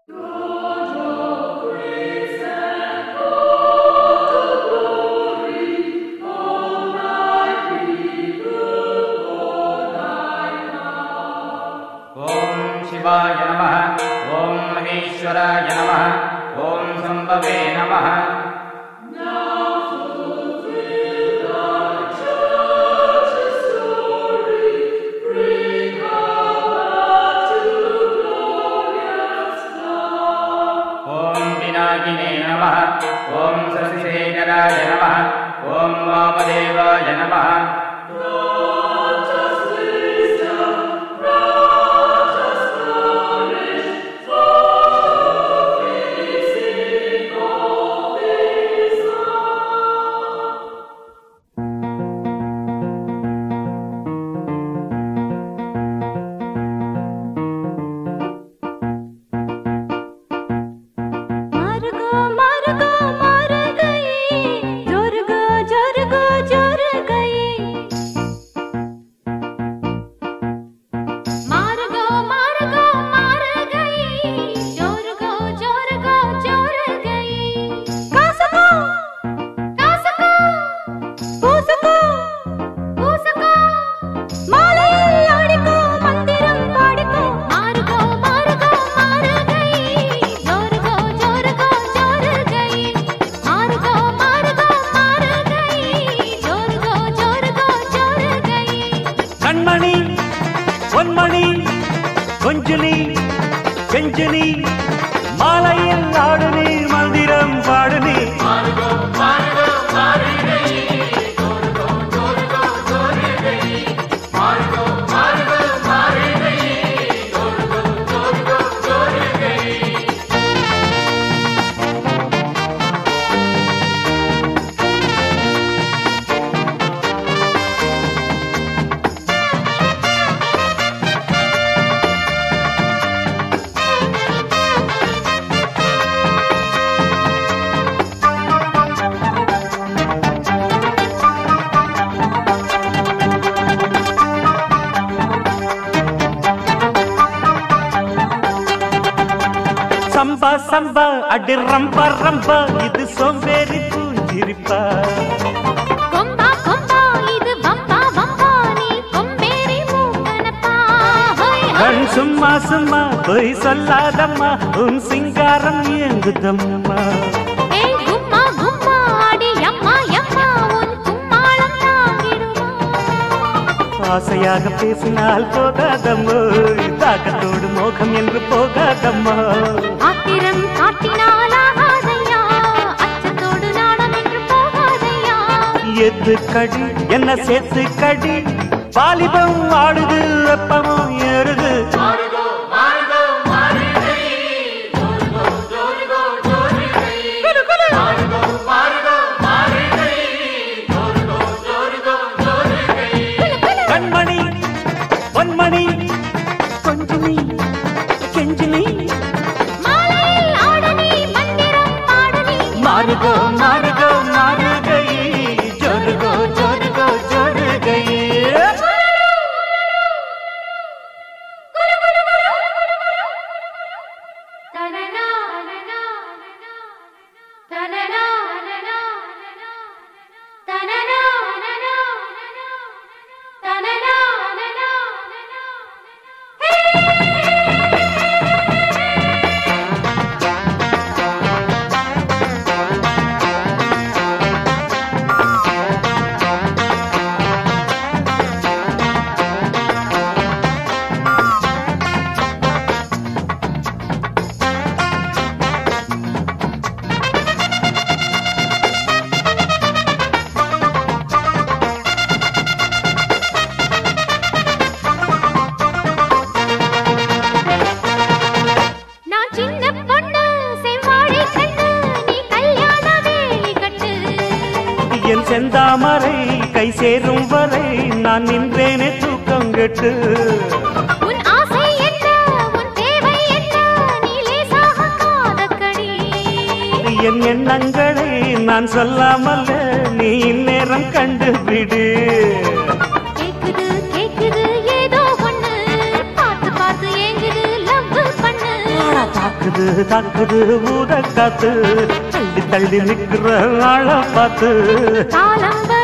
ॐ शिवाय नमः ॐ महेश्वराय नमः ॐ सम्भवे नमः ॐ पिनाकिने नमः ॐ शशिशेखराय नमः ॐ वामदेवाय नमः मर गो मर गो मर गई जोर गो जोर गो जोर गई मार गो मार गो मार गई जोर गो जोर गो जोर गई कासको कासको பூசக்கோ பூசக்கோ மாலையில் ஆடிக்கோ மந்திரம் பாடிக்கோ மாறுகோ மாறுகோ மாறுகை ஜோருகோ ஜோருகோ ஜோருகை மாறுகோ மாறுகோ மாறுகை ஜோருகோ ஜோருகோ ஜோருகை கண்மணி பொன்மணி கொஞ்சுனி கெஞ்சுனி மாலையில் ஆடு நீ மந்திரம் பாடு நீ சம்பா சம்பா அடி ரம்பா ரம்பா இது சோம்பேறி பூஞ்சிரிப்பா கொம்பா கொம்பா இது வம்பா வம்பா நீ கொம்பேறி மூக்கனப்பா ஹோய் ஹோய் கண் சும்மா சும்மா பொய் சொல்லாதம்மா உன் சிங்காரம் இயங்குதம்மா ஏய் கும்மா கும்மா அடி அம்மா அம்மா உன் கும்மாளம் தாங்கிடுமா ஆசையாக பேசினால் போகாதம்மோ தாக்கத்தோடு மோகம் என்று போகாதம்மா ஆத்திரம் காட்டினால் ஆகாதையா அச்சத்தோடு நாணம் என்று போகாதையா எது கடி என்ன சேர்த்து கடி வாலிபம் ஆடுது வெப்பமும் ஏறுது கண்மணி பொன்மணி கொஞ்சுனி கெஞ்சுனி மாலையில் ஆடனி மந்திரம் பாடனி மாறுகோ மாறுகோ மாறுகை ஜோருகோ ஜோருகோ ஜோருகை தனனா தனனா தனனா தனனா தனனா நான் சின்ன பொண்ணு செவ்வாழை கண்ணு நீ கல்யாண வேலி கட்டு என் செந்தாமரை கை சேரும் வரை நான் நின்றேனே தூக்கம் கெட்டு உன் ஆசை என்ன உன் தேவை என்ன நீ லேசாக காதக்கடி என் எண்ணங்களை நான் சொல்லாமல் நீ இந்நேரம் கண்டுபிடு கேக்குது கேக்குது ஏதோ ஒண்ணு பார்த்து பார்த்து ஏங்குது லவ் பண்ணு தாக்க தாக்குது தாக்குது ஊத காத்து தள்ளி தள்ளி நிக்கிற ஆள பார்த்து காலம்